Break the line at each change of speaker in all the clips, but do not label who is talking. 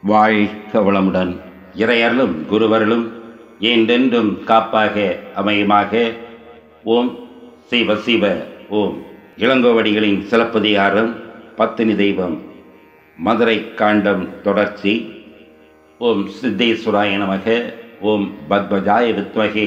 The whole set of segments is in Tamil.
வாழ்க வளமுடன் இறையருளும் குருவருளும் என்றென்றும் காப்பாக அமையுமாக ஓம் சிவ சிவ ஓம் இளங்கோவடிகளின் சிலப்பதிகாரம் பத்தினி தெய்வம் மதுரை காண்டம் தொடர்ச்சி ஓம் சித்தேஸ்வராய நமக ஓம் பத்மஜாய வித்மகே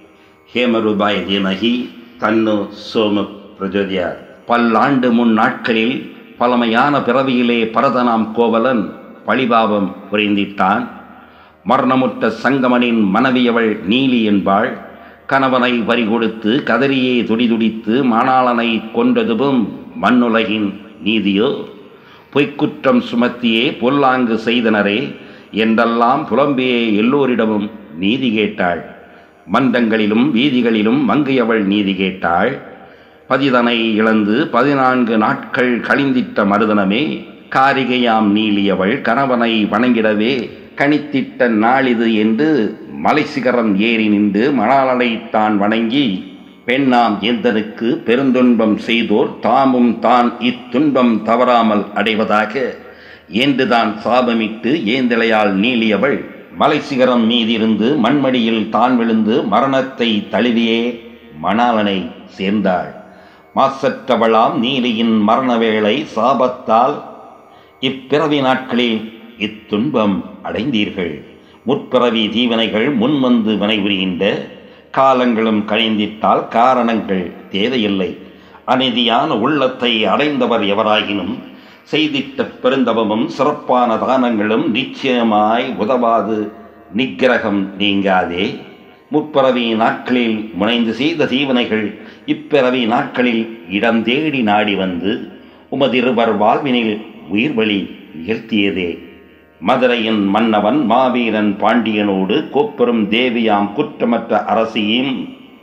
ஹேமரூபாய தீமகி தன்னு சோம பிரஜோதியார் பல்லாண்டு முன் நாட்களில் பழமையான பிறவியிலே பரதனாம் கோவலன் பழிபாவம் புரிந்திட்டான் மரணமுற்ற சங்கமனின் மனைவியவள் நீலி என்பாள் கணவனை வரி கொடுத்து கதறியே துடிதுடித்து மாணாளனை கொன்றதுவும் மண்ணுலகின் நீதியோ பொய்க்குற்றம் சுமத்தியே பொல்லாங்கு செய்தனரே என்றெல்லாம் புலம்பியே எல்லோரிடமும் நீதி கேட்டாள் மன்றங்களிலும் வீதிகளிலும் மங்கையவள் நீதி கேட்டாள் பதிதனை இழந்து பதினான்கு நாட்கள் கழிந்திட்ட மருதனமே காரிகையாம் நீலியவள் கணவனை வணங்கிடவே கணித்திட்ட நாளிது என்று மலை சிகரம் ஏறி நின்று மணாளனை தான் வணங்கி பெண்ணாம் எந்தனுக்கு பெருந்துன்பம் செய்தோர் தாமும் தான் இத்துன்பம் தவறாமல் அடைவதாக என்றுதான் சாபமிட்டு ஏந்திழையால் நீளியவள் மலை சிகரம் மீதிருந்து மண்மடியில் தான் விழுந்து மரணத்தை தழுவியே மணாளனை சேர்ந்தாள் மாசற்றவளாம் நீலியின் மரண வேளை சாபத்தால் இப்பிறவி நாட்களில் இத்துன்பம் அடைந்தீர்கள் முற்பிறவி தீவனைகள் முன்வந்து வினைபுரிகின்ற காலங்களும் கழிந்திட்டால் காரணங்கள் தேவையில்லை அநீதியான உள்ளத்தை அடைந்தவர் எவராகினும் செய்திட்ட பெருந்தவமும் சிறப்பான தானங்களும் நிச்சயமாய் உதவாது நிக்கிரகம் நீங்காதே முப்பிறவி நாட்களில் முனைந்து செய்த தீவனைகள் இப்பிறவி நாட்களில் இடம் தேடி நாடி வந்து உமதிருவர் வாழ்வினில் உயிர்வழி நிகழ்த்தியதே மதுரையின் மன்னவன் மாவீரன் பாண்டியனோடு கோப்பெரும் தேவியாம் குற்றமற்ற அரசியும்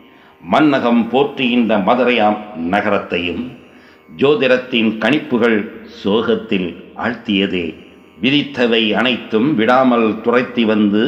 மன்னகம் போற்றுகின்ற மதுரையாம் நகரத்தையும் ஜோதிடத்தின் கணிப்புகள் சோகத்தில் ஆழ்த்தியதே விதித்தவை அனைத்தும் விடாமல் துரைத்தி வந்து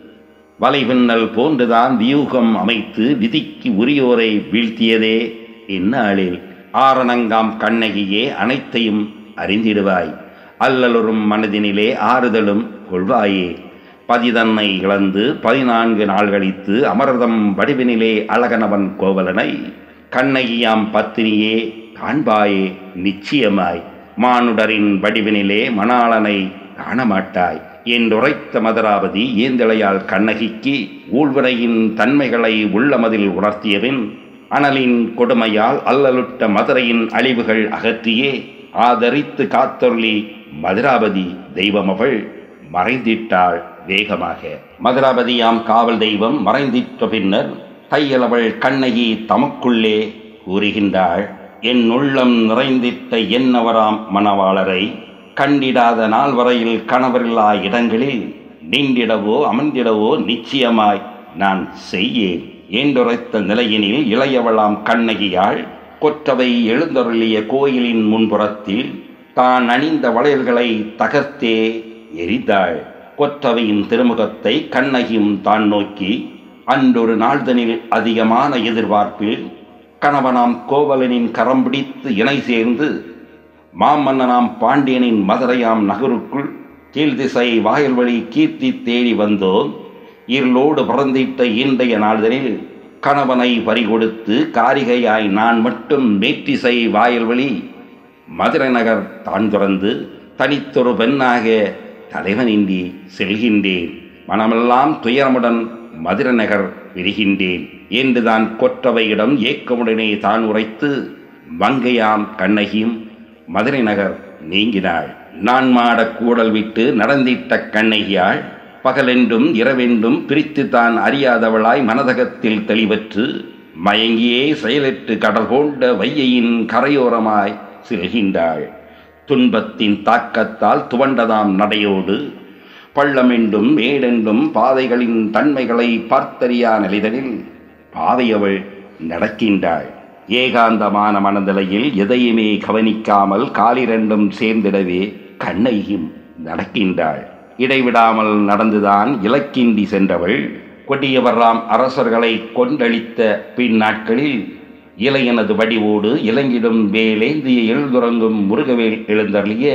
வலைபின்னல் போன்றுதான் வியூகம் அமைத்து விதிக்கு உரியோரை வீழ்த்தியதே இந்நாளில் ஆரணங்காம் கண்ணகியே அனைத்தையும் அறிந்திடுவாய் அல்லலுறும் மனதினிலே ஆறுதலும் கொள்வாயே பதிதன்னை இழந்து பதினான்கு நாள் கழித்து அமர்தம் வடிவினிலே அழகனவன் கோவலனை கண்ணகியாம் பத்தினியே காண்பாயே நிச்சயமாய் மானுடரின் வடிவினிலே மணாளனை காணமாட்டாய் என்றுரைத்த மதுராபதி ஏந்திழையால் கண்ணகிக்கு ஊழ்வினையின் தன்மைகளை உள்ளமதில் உணர்த்தியபின் அனலின் கொடுமையால் அல்லலுட்ட மதுரையின் அழிவுகள் அகற்றியே ஆதரித்து காத்தொருளி மதுராபதி தெய்வமவள் மறைந்திட்டாள் வேகமாக மதுராபதியாம் காவல் தெய்வம் மறைந்திட்ட பின்னர் தையலவள் கண்ணகி தமக்குள்ளே கூறுகின்றாள் என் உள்ளம் நிறைந்திட்ட என்னவராம் மணவாளரை கண்டிடாத நாள் வரையில் கணவரில்லா இடங்களில் நின்றிடவோ அமர்ந்திடவோ நிச்சயமாய் நான் செய்யேன் என்றுரைத்த நிலையினில் இளையவளாம் கண்ணகியாள் கொற்றவை எழுந்தருளிய கோயிலின் முன்புறத்தில் தான் அணிந்த வளையல்களை தகர்த்தே எரிந்தாள் கொற்றவையின் திருமுகத்தை கண்ணகியும் தான் நோக்கி அன்றொரு நாள்தனில் அதிகமான எதிர்பார்ப்பில் கணவனாம் கோவலனின் கரம் பிடித்து இணை சேர்ந்து மாமன்னனாம் பாண்டியனின் மதுரையாம் நகருக்குள் கீழ்திசை வாயில் வழி கீர்த்தி தேடி வந்தோம் இருளோடு பறந்திட்ட இன்றைய நாள்தனில் கணவனை பறிகொடுத்து காரிகையாய் நான் மட்டும் மேற்றிசை வாயில் வழி மதுரை நகர் தான் துறந்து தனித்தொரு பெண்ணாக தலைவனின்றி செல்கின்றேன் மனமெல்லாம் துயரமுடன் மதுரை நகர் விரிகின்றேன் என்றுதான் கொற்றவையிடம் ஏக்கமுடனே தான் உரைத்து மங்கையாம் கண்ணகியும் மதுரை நகர் நீங்கினாள் நான் மாட கூடல் விட்டு நடந்திட்ட கண்ணகியாள் பகலென்றும் இரவென்றும் பிரித்து தான் அறியாதவளாய் மனதகத்தில் தெளிவற்று மயங்கியே செயலற்று கடல் போன்ற வையையின் கரையோரமாய் செல்கின்றாள் துன்பத்தின் தாக்கத்தால் துவண்டதாம் நடையோடு பள்ளமென்றும் மேடென்றும் பாதைகளின் தன்மைகளை பார்த்தறியா நிலைதனில் பாதையவள் நடக்கின்றாள் ஏகாந்தமான மனநிலையில் எதையுமே கவனிக்காமல் காலிரண்டும் சேர்ந்திடவே கண்ணையும் நடக்கின்றாள் இடைவிடாமல் நடந்துதான் இலக்கின்றி சென்றவள் கொடியவராம் அரசர்களை கொண்டளித்த பின்னாட்களில் இளையனது வடிவோடு இலங்கிடும் வேலேந்திய எழுதுறங்கும் முருகவேல் எழுந்தருளிய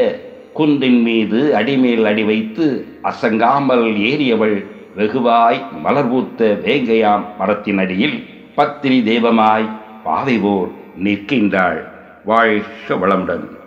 குன்றின் மீது அடிமேல் அடி வைத்து அசங்காமல் ஏறியவள் வெகுவாய் மலர்பூத்த வேங்கையாம் மரத்தின் அடியில் பத்தினி தெய்வமாய் பாவை போல் நிற்கின்றாள் வாழ்க வளமுடன்